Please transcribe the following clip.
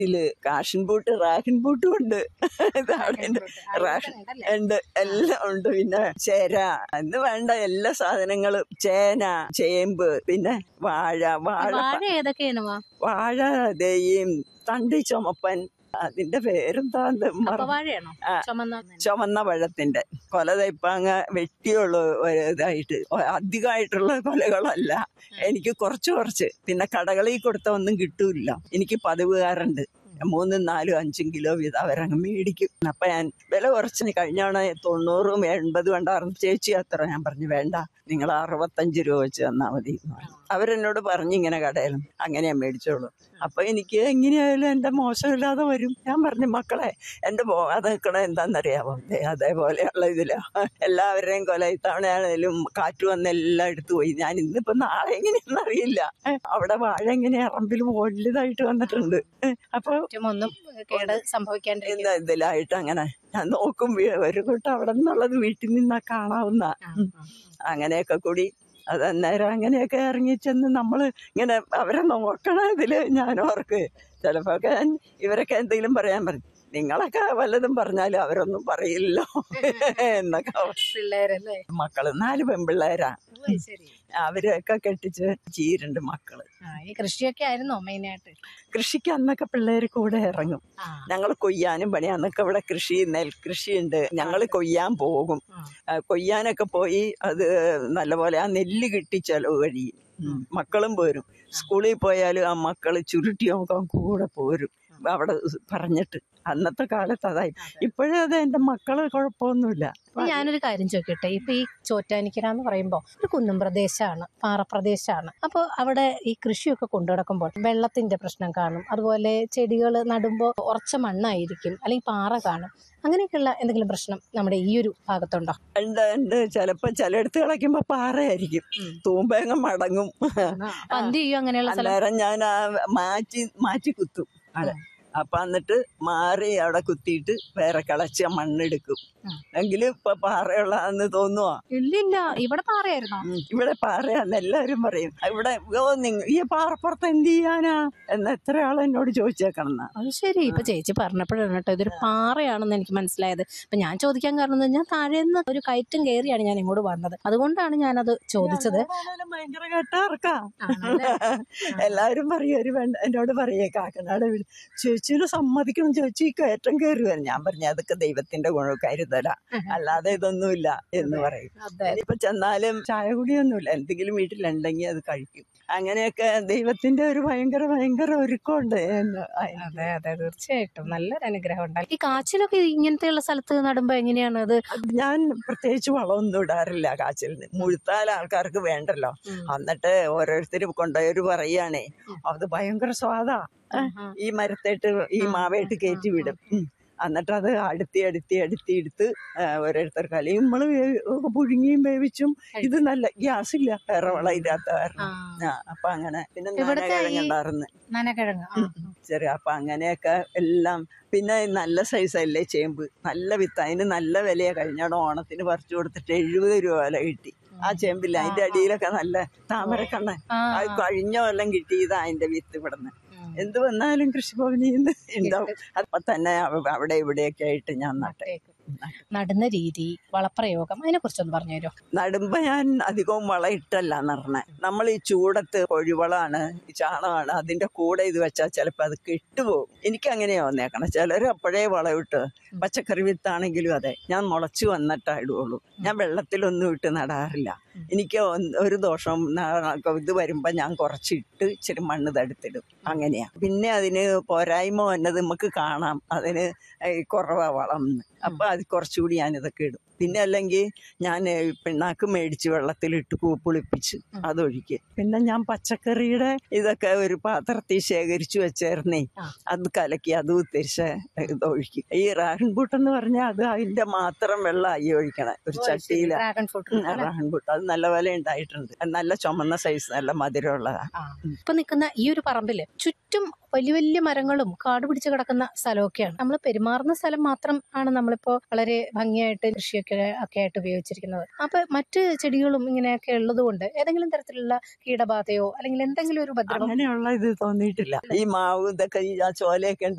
ഇതില് കാഷൻ ബൂട്ട് റാഗൻ ബൂട്ടും ഉണ്ട് ഇതാണ് എന്റെ റാഷൻ ഉണ്ട് എല്ലാം ഉണ്ട് പിന്നെ ചേര എന്ന് വേണ്ട എല്ലാ സാധനങ്ങളും ചേന ചേമ്പ് പിന്നെ വാഴ വാഴ വാഴ ഏതൊക്കെയാണ് മാ വാഴ ദയും തണ്ടി ചുമപ്പൻ അതിന്റെ പേരെന്താ കപ്പവാഴയാണോ ആ. ചുമന്ന ചുമന്ന പഴത്തിന്റെ കൊല ഇപ്പൊ അങ്ങ് വെട്ടിയുള്ളൂ ഒരു ഇതായിട്ട് അധികമായിട്ടുള്ള കൊലകളല്ല എനിക്ക് കുറച്ച് കുറച്ച് പിന്നെ കടകളിൽ കൊടുത്ത ഒന്നും കിട്ടൂല എനിക്ക് പതിവുകാരുണ്ട് മൂന്നും നാലും അഞ്ചും കിലോ വീതം അവരങ്ങ് മേടിക്കും അപ്പൊ ഞാൻ വില കുറച്ച് കഴിഞ്ഞാണ് തൊണ്ണൂറും എൺപതും ഉണ്ടായിരുന്നു ചേച്ചി അത്ര ഞാൻ പറഞ്ഞു വേണ്ട നിങ്ങൾ അറുപത്തഞ്ച് രൂപ വെച്ച് തന്നാ മതി എന്ന് പറഞ്ഞു അവരെന്നോട് പറഞ്ഞു ഇങ്ങനെ കടയിൽ അങ്ങനെയാ മേടിച്ചോളൂ അപ്പൊ എനിക്ക് എങ്ങനെയായാലും എന്റെ മോശമില്ലാതെ വരും ഞാൻ പറഞ്ഞു മക്കളെ എന്റെ പോകാതെ നിൽക്കണ എന്താണെന്നറിയാമോ ദേ അതേപോലെയുള്ള ഇതില എല്ലാവരുടെയും കൊല ഇത്തവണയാണേലും കാറ്റ് വന്ന് എല്ലാം എടുത്തു പോയി ഞാൻ ഇന്നിപ്പോ നാളെ എങ്ങനെയാണെന്ന് അറിയില്ല അവിടെ വാഴ എങ്ങനെ അറമ്പിൽ വലുതായിട്ട് വന്നിട്ടുണ്ട് അപ്പൊ ഒന്നും കേട് സംഭവിക്കാണ്ടിരിക്കും എന്താ ഇതിലായിട്ട് അങ്ങനെ ഞാൻ നോക്കും വീ- ഒരു കൂട്ടം അവിടെ നിന്നുള്ളത് വീട്ടിൽ നിന്നാ കാണാവുന്ന ഉം. അങ്ങനെയൊക്കെ കൂടി അത് അന്നേരം അങ്ങനെയൊക്കെ ഇറങ്ങി ചെന്ന് നമ്മള് ഇങ്ങനെ അവരെ നോക്കണ ഇതില് ഞാൻ ഓർക്ക് ചിലപ്പോ ഒക്കെ ഞാൻ ഇവരൊക്കെ എന്തെങ്കിലും പറയാൻ പറയും നിങ്ങളൊക്കെ വല്ലതും പറഞ്ഞാലും അവരൊന്നും പറയില്ലല്ലോ എന്നൊക്കെ പിള്ളേരല്ലേ മക്കള് നാല് പെൺപിള്ളേരാ ഓ, ശരി അവരൊക്കെ കെട്ടിച്ച് ചീരുണ്ട് മക്കള് ആ ഈ കൃഷിയൊക്കെ ആയിരുന്നോ മെയിനായിട്ട് കൃഷിക്ക് അന്നൊക്കെ പിള്ളേര് കൂടെ ഇറങ്ങും ആ ഞങ്ങൾ കൊയ്യാനും പണി അന്നൊക്കെ ഇവിടെ കൃഷി നെൽകൃഷിയുണ്ട് ഞങ്ങൾ കൊയ്യാൻ പോകും ആ. ആ, കൊയ്യാനൊക്കെ പോയി അത് നല്ലപോലെ ആ നെല്ല് കിട്ടി ചെലവ് കഴിയും ഉം. മക്കളും പോരും സ്കൂളിൽ പോയാലും ആ മക്കള് ചുരുട്ടി നോക്കാൻ കൂടെ പോരും അവിടെ പറഞ്ഞിട്ട് അന്നത്തെ കാലത്ത് അതായി ഇപ്പോഴേ അത് എന്റെ മക്കള് കുഴപ്പമൊന്നുമില്ല ഇപ്പൊ ഞാനൊരു കാര്യം ചോദിക്കട്ടെ ഇപ്പൊ ഈ ചോറ്റാനിക്കര എന്ന് പറയുമ്പോ ഒരു കുന്നും പ്രദേശമാണ് പാറപ്രദേശമാണ് അപ്പോൾ അവിടെ ഈ കൃഷിയൊക്കെ കൊണ്ടു നടക്കുമ്പോൾ വെള്ളത്തിന്റെ പ്രശ്നം കാണും അതുപോലെ ചെടികൾ നടുമ്പോൾ ഉറച്ച മണ്ണായിരിക്കും അല്ലെങ്കിൽ പാറ കാണും അങ്ങനെയൊക്കെയുള്ള എന്തെങ്കിലും പ്രശ്നം നമ്മുടെ ഈ ഒരു ഭാഗത്തുണ്ടോ ഉണ്ട് ഉണ്ട് ചിലപ്പോ ചിലയിടത്ത് കളയ്ക്കുമ്പോ പാറയായിരിക്കും തൂമ്പേങ്ങ മടങ്ങും അപ്പൊ എന്ത് ചെയ്യും അങ്ങനെയുള്ള സ്ഥലം അന്നേരം ഞാൻ ആ മാറ്റി മാറ്റി കുത്തും അവിടെ അപ്പൊ എന്നിട്ട് മാറി അവിടെ കുത്തിയിട്ട് വേറെ കളച്ച് മണ്ണെടുക്കും ഉം. എങ്കിലും ഇപ്പൊ പാറയുള്ളതെന്ന് തോന്നുവാ ഇല്ലില്ല ഇവിടെ പാറയായിരുന്നോ ഉം, ഇവിടെ പാറയാന്ന് എല്ലാവരും പറയും ഇവിടെ ഓ നിങ്ങ ഈ പാറപ്പുറത്ത് എന്ത് ചെയ്യാനാ എന്ന് എത്ര ആൾ എന്നോട് ചോദിച്ചേക്കണം അത് ശരി ഇപ്പൊ ചേച്ചി പറഞ്ഞപ്പോഴാണ് കേട്ടോ ഇതൊരു പാറയാണെന്ന് എനിക്ക് മനസ്സിലായത് അപ്പൊ ഞാൻ ചോദിക്കാൻ കാരണം എന്ന് പറഞ്ഞാൽ താഴേന്ന് ഒരു കയറ്റം കയറിയാണ് ഞാൻ ഇങ്ങോട്ട് വന്നത് അതുകൊണ്ടാണ് ഞാനത് ചോദിച്ചത് ഭയങ്കര കെട്ടാർക്കാ ആണല്ലേ? എല്ലാവരും പറയും ഒരു പെണ്ണ് എന്നോട് പറയേ കാക്കനാട് വീട് ചേച്ചിനെ സമ്മതിക്കണം ചേച്ചി ഈ കയറ്റം കയറി വരും ഞാൻ പറഞ്ഞു അതൊക്കെ ദൈവത്തിന്റെ ഗുണം കരുതല അല്ലാതെ ഇതൊന്നുമില്ല എന്ന് പറയും അതെ ഇനിയിപ്പോ ചെന്നാലും ചായ കുടിയൊന്നുമില്ല എന്തെങ്കിലും വീട്ടിലുണ്ടെങ്കിൽ അത് കഴിക്കും അങ്ങനെയൊക്കെ ദൈവത്തിന്റെ ഒരു ഭയങ്കര ഭയങ്കര ഒരുക്കമുണ്ട് എന്ന് അതിന്. അതെ അതെ തീർച്ചയായിട്ടും നല്ലൊരു അനുഗ്രഹം ഉണ്ടായി ഈ കാച്ചിലൊക്കെ ഇങ്ങനത്തെയുള്ള സ്ഥലത്ത് നടുമ്പോ എങ്ങനെയാണ് അത് അത് ഞാൻ പ്രത്യേകിച്ച് വളമൊന്നും ഇടാറില്ല കാച്ചിലിന് മുഴുത്താൽ ആൾക്കാർക്ക് വേണ്ടല്ലോ എന്നിട്ട് ഓരോരുത്തർ കൊണ്ടുപോയവർ പറയാണേ അത് ഭയങ്കര സ്വാദാ ഏ, ഈ മരത്തേട്ട് ഈ മാവേട്ട് കയറ്റി വിടും ഉം. എന്നിട്ട് അത് അടുത്തി അടുത്തി അടുത്തി എടുത്ത് ആ, ഓരോരുത്തർക്ക് അല്ലെങ്കിൽ നമ്മള് വേ- പുഴുങ്ങിയും വേവിച്ചും ഇത് നല്ല ഗ്യാസ് ഇല്ല വേറെ വളം ഇല്ലാത്ത കാരണം ആ അപ്പൊ അങ്ങനെ പിന്നെ ഇവിടുത്തെ ഈ- കിഴങ്ങുണ്ടായിരുന്നു നനക്കിഴങ്ങ് ആ, ചെറിയ അപ്പൊ അങ്ങനെയൊക്കെ എല്ലാം പിന്നെ നല്ല സൈസല്ലേ ചേമ്പ് നല്ല വിത്ത് അതിന് നല്ല വിലയാ കഴിഞ്ഞോടെ ഓണത്തിന് പറിച്ചു കൊടുത്തിട്ട് എഴുപത് രൂപ വില കിട്ടി ആ ചേമ്പില്ല അതിന്റെ അടിയിലൊക്കെ നല്ല താമരക്കണ്ണൻ ആ. അത് കഴിഞ്ഞ കൊല്ലം കിട്ടിയതാ അതിന്റെ വിത്ത് ഇവിടുന്ന് ഉം. എന്ത് വന്നാലും കൃഷിഭവനിൽ നിന്ന് ഉണ്ടാവും അപ്പൊ തന്നെ അവ- അവിടെ ഇവിടെയൊക്കെ ആയിട്ട് ഞാൻ നട്ടെ നടുന്ന രീതി വളപ്രയോഗം അതിനെ കുറിച്ചൊന്ന് പറഞ്ഞു തരുമോ നടുമ്പോ ഞാൻ അധികവും വളം ഇട്ടല്ല നടണേ നമ്മൾ ഈ ചൂടത്ത് കൊഴിവളാണ് ഈ ചാണകമാണ് അതിന്റെ കൂടെ ഇത് വെച്ചാൽ ചിലപ്പോൾ അത് കെട്ടുപോകും എനിക്ക് അങ്ങനെയാ വന്നേക്കണം ചിലർ അപ്പോഴേ വളം ഇട്ട് പച്ചക്കറി വിത്താണെങ്കിലും അതെ ഞാൻ മുളച്ചു വന്നിട്ടാ ഇടുള്ളൂ ഞാൻ വെള്ളത്തിലൊന്നും ഇട്ട് നടാറില്ല എനിക്ക് ഒന്ന് ഒരു ദോഷം ന- ഇത് വരുമ്പോ ഞാൻ കുറച്ചിട്ട് ഇച്ചിരി മണ്ണ് തടുത്തിടും അങ്ങനെയാ പിന്നെ അതിന് പോരായ്മ വന്നത് നമുക്ക് കാണാം അതിന് ഈ കുറവാ വളം എന്ന്. അപ്പൊ അത് കുറച്ചുകൂടി ഞാൻ ഇതൊക്കെ ഇടും പിന്നെ അല്ലെങ്കിൽ ഞാൻ പിണ്ണാക്ക് മേടിച്ച് വെള്ളത്തിലിട്ട് കൂ- പുളിപ്പിച്ച് അതൊഴിക്ക് പിന്നെ ഞാൻ പച്ചക്കറിയുടെ ഇതൊക്കെ ഒരു പാത്രത്തിൽ ശേഖരിച്ചു വെച്ചേർന്നേ ആ. അത് കലക്കി അത് ഉത്തരിച്ച് ഇതൊഴിക്കും ഈ റാഹൻപൂട്ട് എന്ന് പറഞ്ഞാൽ അത് അതിന്റെ മാത്രം വെള്ളമായി ഒഴിക്കണം ഒരു ചട്ടിയില ഡ്രാഗൺ ഫ്രൂട്ട് റാഹൻപൂട്ട് അത് നല്ല വില ഉണ്ടായിട്ടുണ്ട് അത് നല്ല ചുമന്ന സൈസ് നല്ല മധുരമുള്ളതാ ഇപ്പൊ നിൽക്കുന്ന ഈ ഒരു പറമ്പില് ചുറ്റും വലിയ വലിയ മരങ്ങളും കാട് പിടിച്ച് കിടക്കുന്ന സ്ഥലമൊക്കെയാണ് നമ്മൾ പെരുമാറുന്ന സ്ഥലം മാത്രം ആണ് നമ്മളിപ്പോ വളരെ ഭംഗിയായിട്ട് കൃഷിയൊക്കെ ഒക്കെ ഒക്കെ ആയിട്ട് ഉപയോഗിച്ചിരിക്കുന്നത് അപ്പൊ മറ്റ് ചെടികളും ഇങ്ങനെയൊക്കെ ഉള്ളത് കൊണ്ട് ഏതെങ്കിലും തരത്തിലുള്ള കീടബാധയോ അല്ലെങ്കിൽ എന്തെങ്കിലും ഒരു ഉപദ്രവം അങ്ങനെയുള്ള ഇത് തോന്നിയിട്ടില്ല ഈ മാവ് ഇതൊക്കെ ഈ ആ ചോലയൊക്കെ ഉണ്ട്